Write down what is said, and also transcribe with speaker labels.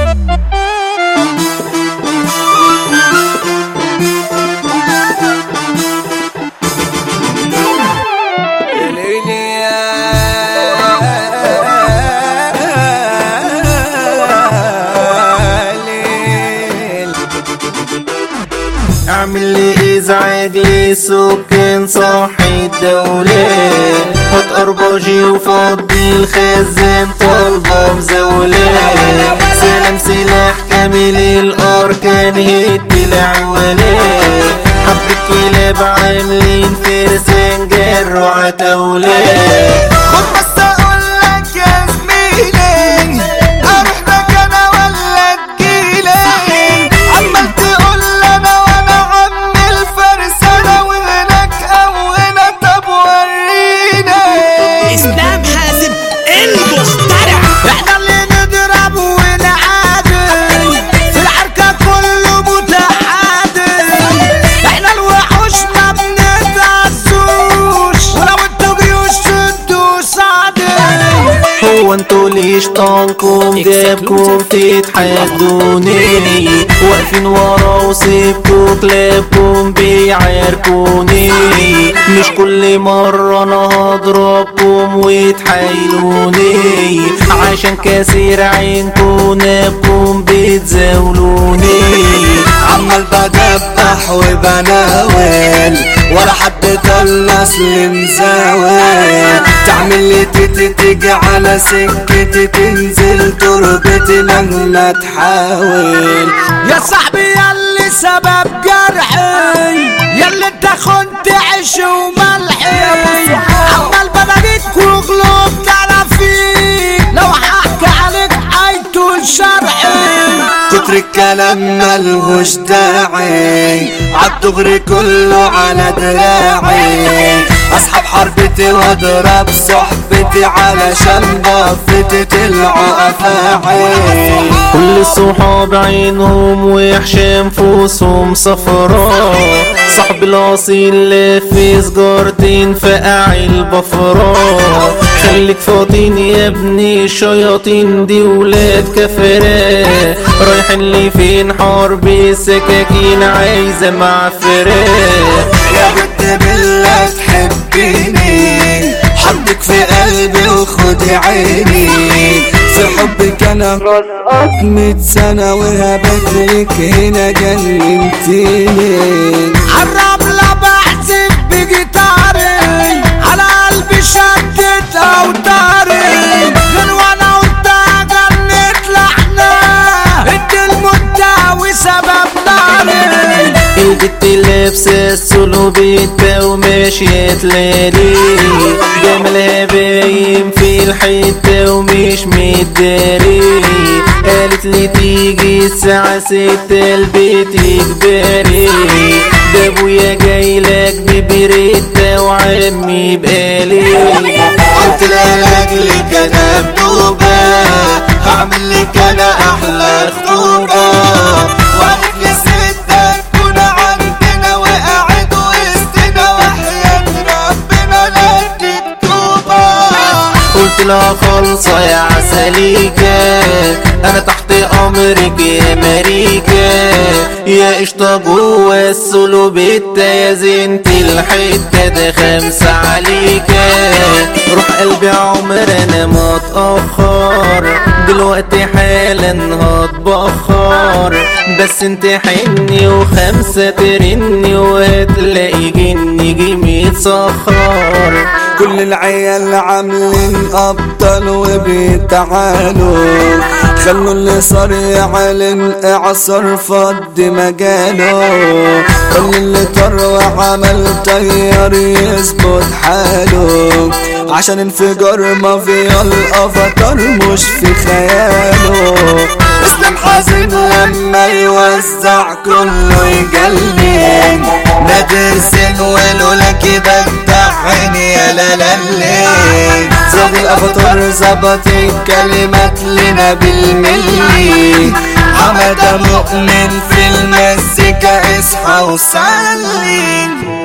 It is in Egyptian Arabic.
Speaker 1: اعمل لي ازعاج لسكان صاحي الدولة هات ارباجي وفضي الخزان طالبة مزولة سلام سلاح كامل الاركان هد العوالات حب الكلاب عاملين فرسان جروا عتولات
Speaker 2: خد بس اقول لك يا زميلي اروح لك انا ولا تجيلي عمال تقول انا وانا عم الفرسانة وهناك او هنا طب وريني
Speaker 3: اسلام حازم المخترع
Speaker 2: احنا اللي نضرب ونعادل في العركة كله متحادل احنا الوحوش ما بنتعزوش ولو انتوا جيوش تدوس عدل
Speaker 1: هو انتوا ليش طانكم جابكم تتحدوني واقفين ورا وسيبكوا كلابكم بيعاركوني مش كل مرة انا هضربكم وتحايلوني عشان كاسر عينكم نابكم بتزاولوني
Speaker 2: عمال بدبح وبناول ولا حد طلس لمزاول تعمل لي تيتي تيجي على سكتي تنزل تربتي مهما تحاول يا صاحبي ياللي سبب جرحي ياللي انت خنت عيش وملحي عمال بناديك وقلوب فيك لو حكى عليك هيطول شرحي كتر الكلام ملهوش داعي عالدغري كله على دراعي اصحاب حربتي واضرب صحبتي علشان ضفتي طلعوا افاعي
Speaker 1: كل الصحاب عينهم وحشة انفسهم صفراء صاحب الاصيل في سجارتين فقع البفراء خليك فاضين يا ابني الشياطين دي ولاد كفرات رايحين لي فين حرب السكاكين عايزة معفرات
Speaker 2: يا بنت بالله تحبيني حبك في قلبي وخدي عيني في حبك انا رقصت مية سنة وهبتلك هنا جننتيني حرام لا بحسب بجيتاري على قلبي شدت اوتاري من وانا قلت جنت لحنا انت المدة وسبب ناري
Speaker 1: البت لابسة السولو بيتا وماشية تلالي جمالها باين في الحتة ومش متداري قالت لي تيجي الساعة ستة البيت إجباري ده أبويا جايلك ببريتا وعمي بقالي
Speaker 2: قلت لاجلك انا بنوبة هعمل لك انا احلى خطوبة واقف لستك كنا عندنا وقاعد وسطنا وحياة ربنا لا تكتوبة
Speaker 1: قلت لها خالصة يا عسليكة أنا تحت أمرك يا ماريكا يا قشطة جوا السولو بيتا يا زنت الحتة ده خمسة عليكا روح قلبي عمر أنا ما اتأخر دلوقتي حالا هتبخر بس انت حني وخمسة ترني وهتلاقي جني جيمي يتسخر
Speaker 2: كل العيال عاملين ابطال وبيتعالوا خلوا اللي صار يعلن اعصر فض مجاله كل اللي طر وعمل طيار يظبط حاله عشان انفجار مافيا الافاتار مش في خياله اسلام حزين لما يوزع كله يجلد نادر سن ولولا كده عيني يا لا لا ليه زاد الافاتار ظبط الكلمات لنا بالملي حمد مؤمن في المزيكا اصحى وصلي